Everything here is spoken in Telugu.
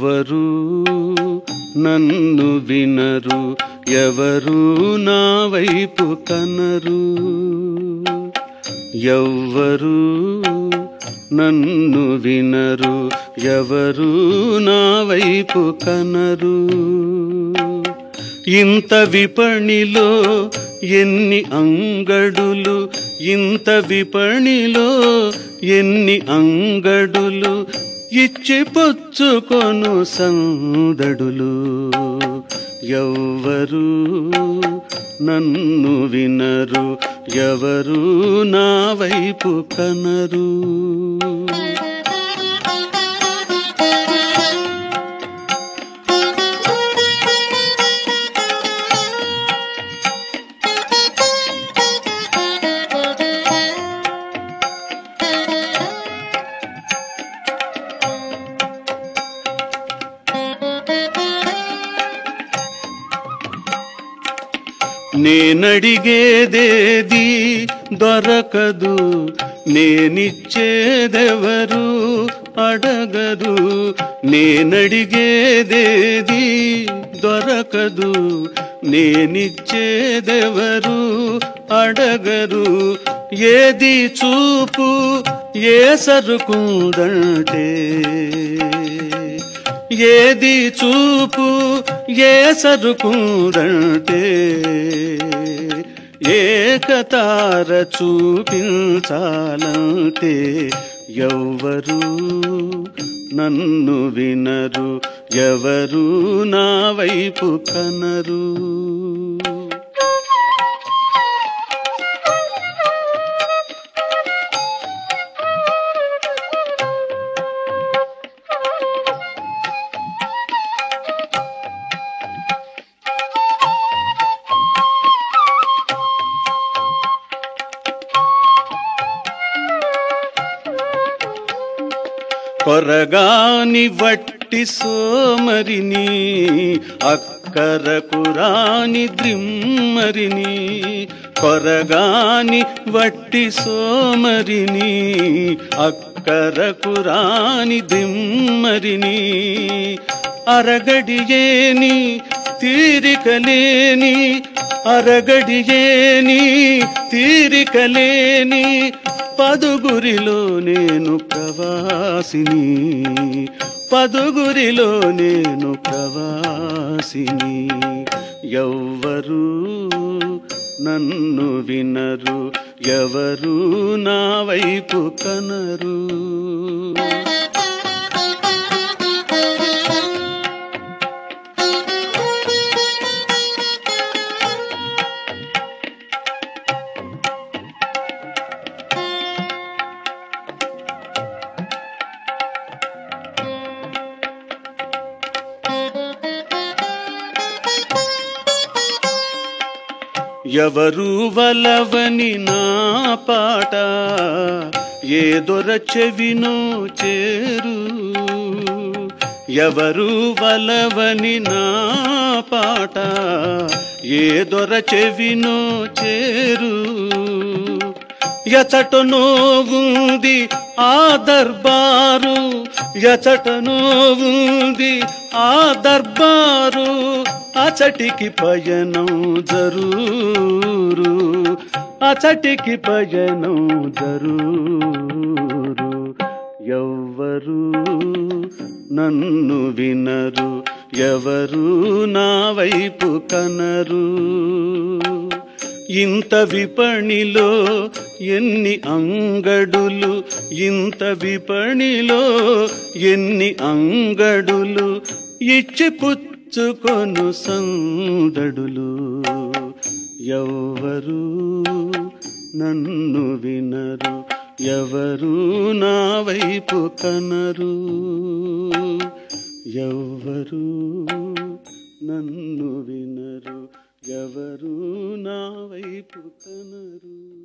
ఎవ్వరు నన్ను వినరు ఎవరు నా వైపు కనరు ఎవ్వరు నన్ను వినరు ఎవరు నా వైపు కనరు ఇంత విపణిలో ఎన్ని అంగడులు ఇంత విపణిలో ఎన్ని అంగడులు ఇచ్చి పుచ్చుకొను సందడులు ఎవ్వరు నన్ను వినరు ఎవరు నా వైపు కనరు నేనడిగేదేది దొరకదు నేనిచ్చేదెవరు అడగరు నేనడిగేదేది దొరకదు నేనిచ్చేదెవరు అడగరు ఏది చూపు ఏ సరుకుందంటే ఏది చూపు ఏ సరుకుందంటే ఏకతార చూపించాలంటే ఎవ్వరు నన్ను వినరు ఎవరు నా వైపు కనరు కొరగాని వట్టి సోమరిని అక్కరకు రాని ద్రిమ్మరిని కొరగాని వట్టి సోమరిని అక్కరకు రాని దిమ్మరిని అరగడియేని తీరికలేని అరగడియేని తీరికలేని పదుగురిలో నేను ప్రవాసిని పదుగురిలో నేను ప్రవాసిని ఎవ్వరు నన్ను వినరు ఎవరు నా వైపు కనరు ఎవరు వలవని నా పాట ఏ దొర చెవినో చేరు ఎవరు వలవని నా పాట ఏ దొర చెవినో చేరు ఎచటనో ఉంది ఆ దర్బారు ఎచటనో ఉంది ఆ దర్బారు అచటికి పయనం జరూరు అచటికి పయనం జరూరు ఎవ్వరు నన్ను వినరు ఎవరు నా వైపు కనరు ఇంత విపణిలో ఎన్ని అంగడులు ఇంత విపణిలో ఎన్ని అంగడులు ఇచ్చి పుచ్చుకొను సందడులు ఎవ్వరు నన్ను వినరు ఎవరు నా వైపు కనరు ఎవ్వరు నన్ను వినరు ఎవరు నా వైపు కనరు